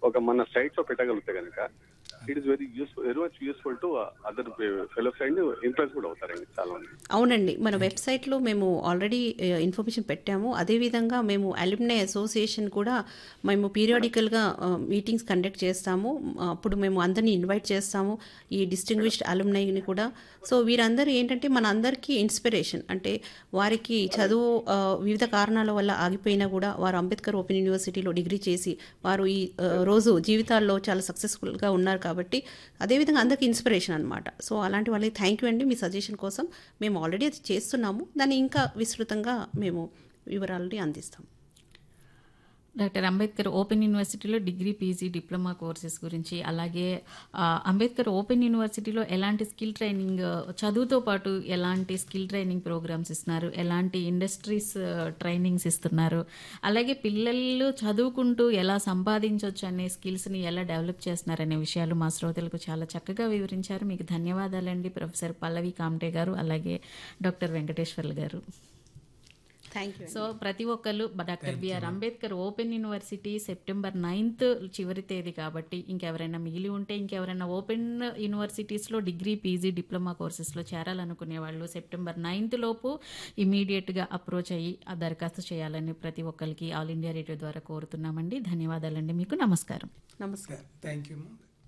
ఒక మన సైట్స్ లో పెట్టగలిగితే కనుక it is very useful very much useful to other fellows and influence కూడా అవుతారండి చాలా మంది అవునండి మన వెబ్సైట్లో మేము ఆల్రెడీ ఇన్ఫర్మేషన్ పెట్టాము అదేవిధంగా మేము అల్యూమినై అసోసియేషన్ కూడా మేము పీరియాడికల్గా మీటింగ్స్ కండక్ట్ చేస్తాము అప్పుడు మేము అందరినీ ఇన్వైట్ చేస్తాము ఈ డిస్టింగ్విష్డ్ అల్యూమినైని కూడా సో వీరందరూ ఏంటంటే మన అందరికీ ఇన్స్పిరేషన్ అంటే వారికి చదువు ఆ, వివిధ కారణాల వల్ల ఆగిపోయినా కూడా వారు అంబేద్కర్ ఓపెన్ యూనివర్సిటీలో డిగ్రీ చేసి వారు ఈ ఆ, రోజు జీవితాల్లో చాలా సక్సెస్ఫుల్గా ఉన్నారు కాబట్టి అదేవిధంగా అందరికి ఇన్స్పిరేషన్ అనమాట సో అలాంటి వాళ్ళకి థ్యాంక్ యూ అండి మీ సజెషన్ కోసం మేము ఆల్రెడీ అది చేస్తున్నాము దాన్ని ఇంకా విస్తృతంగా మేము వివరాలని అందిస్తాం డాక్టర్ అంబేద్కర్ ఓపెన్ యూనివర్సిటీలో డిగ్రీ పీజీ డిప్లొమా కోర్సెస్ గురించి అలాగే ఆ, అంబేద్కర్ ఓపెన్ యూనివర్సిటీలో ఎలాంటి స్కిల్ ట్రైనింగ్ చదువుతో పాటు ఎలాంటి స్కిల్ ట్రైనింగ్ ప్రోగ్రామ్స్ ఇస్తున్నారు ఎలాంటి ఇండస్ట్రీస్ ట్రైనింగ్స్ ఇస్తున్నారు అలాగే పిల్లలు చదువుకుంటూ ఎలా సంపాదించవచ్చు అనే స్కిల్స్ని ఎలా డెవలప్ చేస్తున్నారు అనే విషయాలు మా శ్రోతలకు చాలా చక్కగా వివరించారు మీకు ధన్యవాదాలండి ప్రొఫెసర్ పల్లవి కామ్టే గారు అలాగే డాక్టర్ వెంకటేశ్వర్లు గారు థ్యాంక్ యూ సో ప్రతి ఒక్కరు doctor BR Ambedkar open university September ninth చివరి తేదీ కాబట్టి ఇంకెవరైనా మిగిలి ఉంటే ఇంకెవరైనా ఓపెన్ యూనివర్సిటీస్లో డిగ్రీ పీజీ డిప్లొమా కోర్సెస్లో చేరాలనుకునే వాళ్ళు సెప్టెంబర్ నైన్త్ లోపు ఇమీడియట్గా అప్రోచ్ అయ్యి ఆ దరఖాస్తు చేయాలని ప్రతి ఒక్కరికి ఆల్ ఇండియా రేడియో ద్వారా కోరుతున్నామండి ధన్యవాదాలండి మీకు నమస్కారం నమస్కారం థ్యాంక్ యూ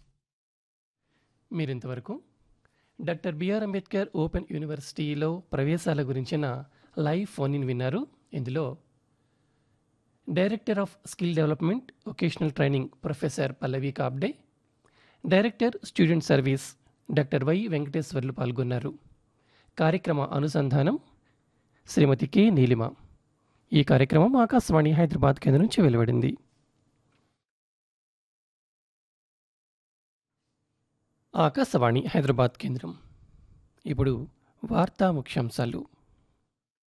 మీరింతవరకు డాక్టర్ బిఆర్ అంబేద్కర్ ఓపెన్ యూనివర్సిటీలో ప్రవేశాల గురించిన లైవ్ ఫోన్ ఇన్ విన్నారు ఇందులో director of skill development vocational training professor Pallavi Kabde director student service doctor Y Venkateswarlu పాల్గొన్నారు కార్యక్రమ అనుసంధానం శ్రీమతి కె నీలిమ ఈ కార్యక్రమం ఆకాశవాణి హైదరాబాద్ కేంద్రం నుంచి వెలువడింది ఆకాశవాణి హైదరాబాద్ కేంద్రం ఇప్పుడు వార్తా ముఖ్యాంశాలు